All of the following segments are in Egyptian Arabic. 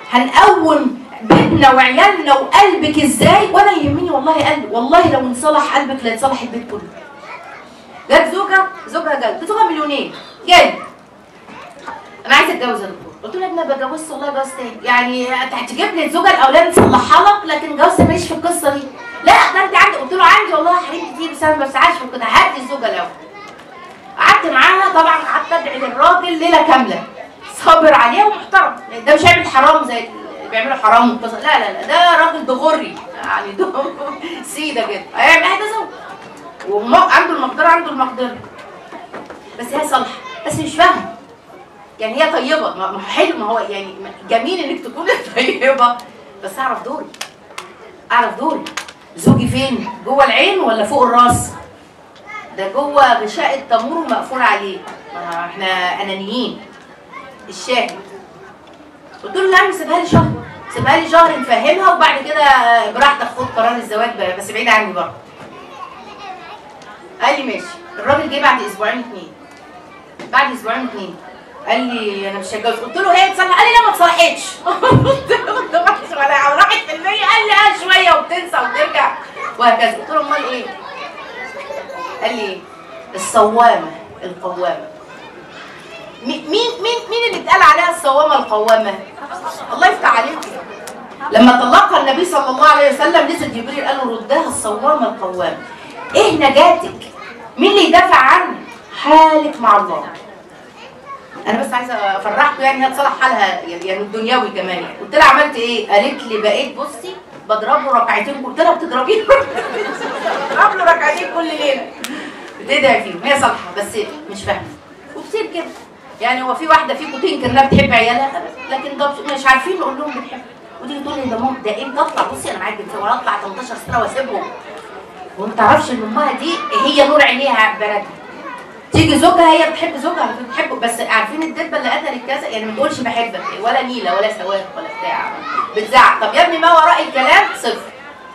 هنقوم بيتنا وعيالنا وقلبك ازاي ولا يهمني والله قلب والله لو انصلح قلبك لا يتصلح البيت كله جت زوجة زوجها جت زوجها مليونير جالي انا عايزه اتجوز يا دكتور قلت له يا ابني ما بتجوزش والله جواز تاني يعني انت هتجيب لي الزوجه الاولانيه نصلحها لك لكن جواز ماليش في القصه دي لا ده انت عندي قلت له عندي والله حريم كتير بس انا ما بسعاش في كده هات لي الزوجه الاول قعدت معاها طبعا قعدت ادعي للراجل ليله كامله صابر عليها ومحترم ده مش هيعمل حرام زي اللي بيعملوا حرام وقصة. لا لا لا ده راجل دغري يعني ده سيده كده هيعمل اهدى زوج وعنده المقدره عنده المقدره بس هي صالحه بس مش فاهمه يعني هي طيبه ما ما حلو ما هو يعني جميل انك تكوني طيبه بس اعرف دوري اعرف دوري زوجي فين جوه العين ولا فوق الراس ده جوه غشاء التمور ومقفول عليه ما احنا انانيين الشاهد قلت له لا سيبها لي شهر سيبها لي شهر نفهمها وبعد كده براحتك خد قرار الزواج بقى، بس بعيد عني برضه قال لي ماشي الراجل جه بعد اسبوعين اتنين بعد اسبوعين اتنين قال لي انا مش هتجوز قلت له ايه تصلح قال لي لا ما تصلحتش قلت له ما تصلحتش ولا راحت في المية قال لي اه شويه وبتنسى وترجع وهكذا قلت له امال ايه قال لي ايه الصوامه القوامه مين مين مين مين اللي اتقال عليها الصوامه القوامه الله يفتح عليك لما طلقها النبي صلى الله عليه وسلم نزل جبريل قال له ردها الصوامه القوامه ايه نجاتك مين اللي يدافع عنك حالك مع الله انا بس عايزه افرحكم يعني هي تصلح حالها يعني الدنيوي كمان يعني قلت لها عملت ايه قالت لي بقيت بصي بضرب له ركعتين قلت لها بتضربيه بضرب له ركعتين كل ليله بتدعي فيهم هي صالحه بس مش فاهمه وكتير كده يعني هو في واحده فيكم تنكر انها بتحب عيالها لكن ده مش عارفين نقول لهم بنحب وتيجي تقول لي ده ماما ده امتى اطلع بصي انا معاك بنتي وانا اطلع 18 سنه واسيبهم وما تعرفش ان امها دي هي نور عينيها بناتها تيجي زوجها هي بتحب زوجها بتحبه بس عارفين الدبه اللي قتلت كذا يعني ما تقولش بحبك ولا نيله ولا سواد ولا بتاع بتزعق طب يا ابني ما وراء الكلام صفر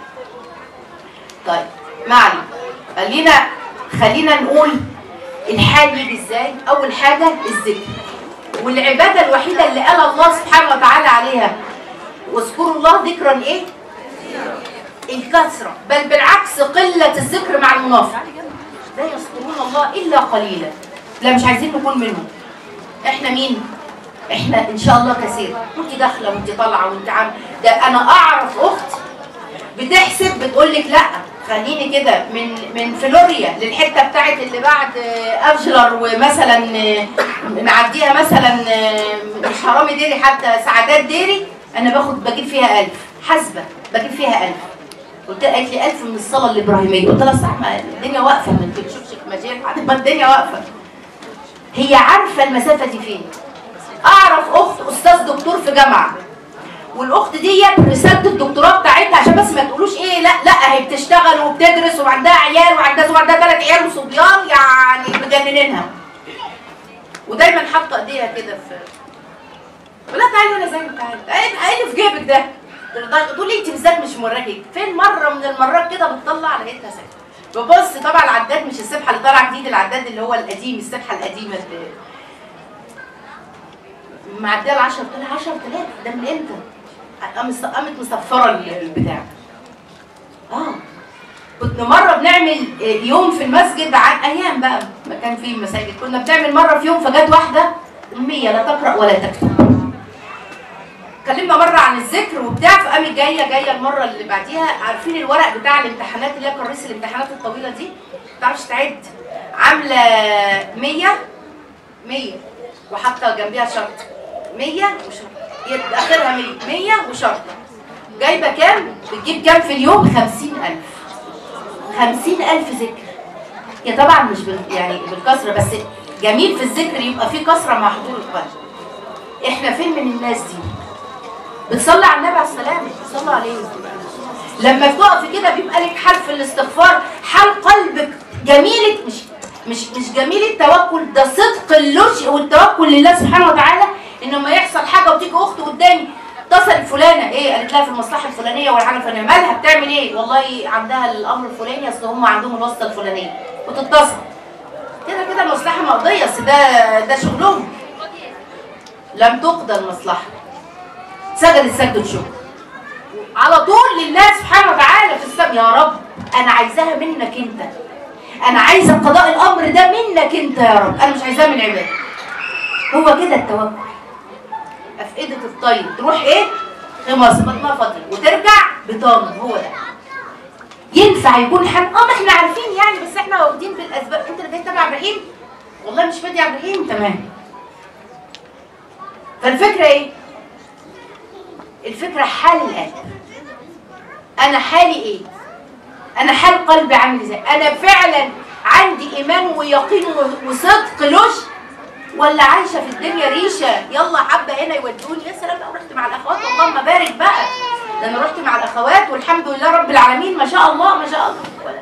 طيب ما علينا خلينا خلينا نقول الحال يجي ازاي اول حاجه الذكر والعباده الوحيده اللي قال الله سبحانه وتعالى عليها واذكروا الله ذكرا ايه الكثره بل بالعكس قله الذكر مع المنافق لا يذكرون الله الا قليلا لا مش عايزين نكون منهم احنا مين احنا ان شاء الله كثير وانت داخله وانت طالعه وانت عم ده انا اعرف اخت بتحسب بتقول لك لا خليني كده من من فلوريا للحته بتاعت اللي بعد آه، افجلر ومثلا آه، معديها مثلا آه، مش حرامي ديري حتى سعادات ديري انا باخد بجيب فيها ألف حاسبه بجيب فيها ألف قلت لها قالت لي 1000 من الصلاه الابراهيميه قلت لها صح ما الدنيا واقفه ما انت بتشوفش مجال ما الدنيا واقفه هي عارفه المسافه دي فين اعرف اخت استاذ دكتور في جامعه والاخت ديت رساله الدكتوراه بتاعتها عشان بس ما تقولوش ايه لا لا هي بتشتغل وبتدرس وعندها عيال وعندها وعندها ثلاث عيال وصبيان يعني مجننينها ودايما حاطه ايديها كده في ولا تعالي وانا زي تعالي تعالي تعالي في جيبك ده تقول لي انت بالذات مش مراكي فين مره من المرات كده بتطلع لقيتها ساكته ببص طبعا العداد مش السبحه اللي طالعه جديد العداد اللي هو القديم السبحه القديمه اللي معديه ال 10000 قلت لها 10000 ده من امتى؟ قامت قامت مصفره البتاع اه كنت مره بنعمل يوم في المسجد عن ايام بقى ما كان في مساجد كنا بنعمل مره في يوم فجت واحده اميه لا تقرا ولا تكتب اتكلمنا مره عن الذكر وبتاع فقامت جايه جايه المره اللي بعديها عارفين الورق بتاع الامتحانات اللي هي كراسي الامتحانات الطويله دي ما بتعرفش تعد عامله 100 100 وحاطه جنبيها شرط 100 وشرط يبقى اخرها 100 100 وشرط جايبه كام بتجيب كام في اليوم 50000 50000 ذكر هي طبعا مش بال يعني بالكسره بس جميل في الذكر يبقى في كسره مع حضور القلب احنا فين من الناس دي بتصلي على النبي عليه السلام صلى عليه لما بتقفي كده بيبقى لك حال في الاستغفار حال قلبك جميل مش مش مش جميل التوكل ده صدق اللجء والتوكل لله سبحانه وتعالى ان لما يحصل حاجه وتيجي اخت قدامي اتصلت فلانه ايه قالت لها في المصلحه الفلانيه ولا حاجه الفلانيه مالها بتعمل ايه والله عندها الامر الفلاني اصل هم عندهم الواسطه الفلانيه وتتصل كده كده المصلحه مقضيه اصل ده ده شغلهم لم تقضى المصلحه سجدت سجدة شكر على طول لله سبحانه وتعالى في السماء يا رب انا عايزاها منك انت انا عايزه قضاء الامر ده منك انت يا رب انا مش عايزاه من عبادك هو كده التوكل افئده الطير تروح ايه خماس بطنها فاضيه وترجع بطانه هو ده ينفع يكون حن اه ما احنا عارفين يعني بس احنا واخدين بالاسباب انت اللي جاي تبع ابراهيم والله مش فادي ابراهيم تمام فالفكره ايه الفكره حال القلب انا حالي ايه انا حال قلبي عامل ازاي انا فعلا عندي ايمان ويقين وصدق لوش ولا عايشه في الدنيا ريشه يلا حبه هنا يودوني يا سلام لو رحت مع الاخوات اللهم بارك بقى ده انا رحت مع الاخوات والحمد لله رب العالمين ما شاء الله ما شاء الله ولا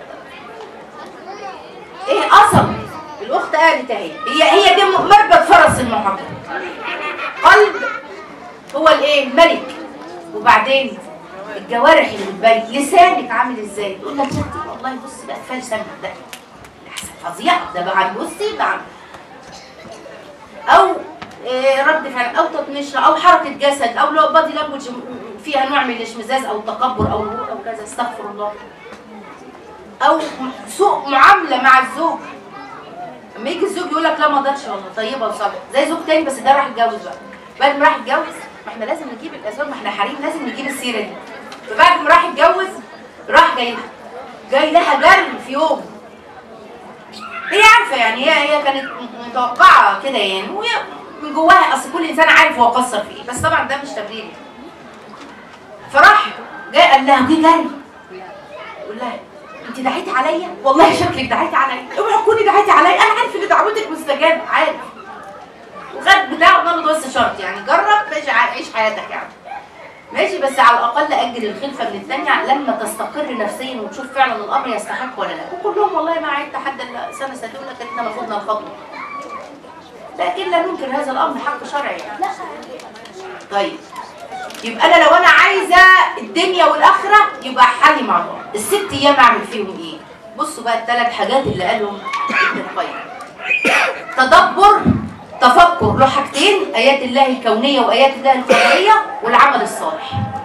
ايه اصل الاخت قالت اهي هي هي دي مربط فرس المحاضره قلب هو الايه الملك وبعدين الجوارح اللي بتبين لسانك عامل ازاي يقول لك لا والله بص بقى فال سمع ده احسن فظيع ده بقى بصي بقى او إيه رد فعل او تطنيش او حركه جسد او لو بادي لانجوج فيها نوع من الاشمئزاز او تكبر او او كذا استغفر الله او سوء معامله مع الزوج لما يجي الزوج يقول لك لا ما اقدرش والله طيبه وصالحه زي زوج تاني بس ده راح يتجوز بقى بعد ما راح يتجوز ما احنا لازم نجيب الازواج ما احنا حريم لازم نجيب السيره دي فبعد ما راح يتجوز راح جاي لها جاي لها جري في يوم هي عارفه يعني هي هي كانت متوقعه كده يعني وهي من جواها اصل كل انسان عارف هو قصر في ايه بس طبعا ده مش تبرير فراح جاي قال لها جه جري يقول لها انت دعيتي عليا والله شكلك دعيتي عليا اوعي تكوني دعيتي عليا انا عارف ان دعوتك مستجابه عارف وخد بتاعه نمط بس شرط يعني جرب ماشي عيش حياتك يعني ماشي بس على الاقل اجل الخلفه من الثانيه لما تستقر نفسيا وتشوف فعلا الامر يستحق ولا لا وكلهم والله ما عدت حد سنه سنتين لك احنا مفروضنا الخطوه لكن لا ننكر هذا الامر حق شرعي لا طيب يبقى انا لو انا عايزه الدنيا والاخره يبقى حالي مع بعض الست ايام اعمل فيهم ايه بصوا بقى الثلاث حاجات اللي قالهم ابن القيم تدبر تفكر له حاجتين ايات الله الكونيه وايات الله القدريه والعمل الصالح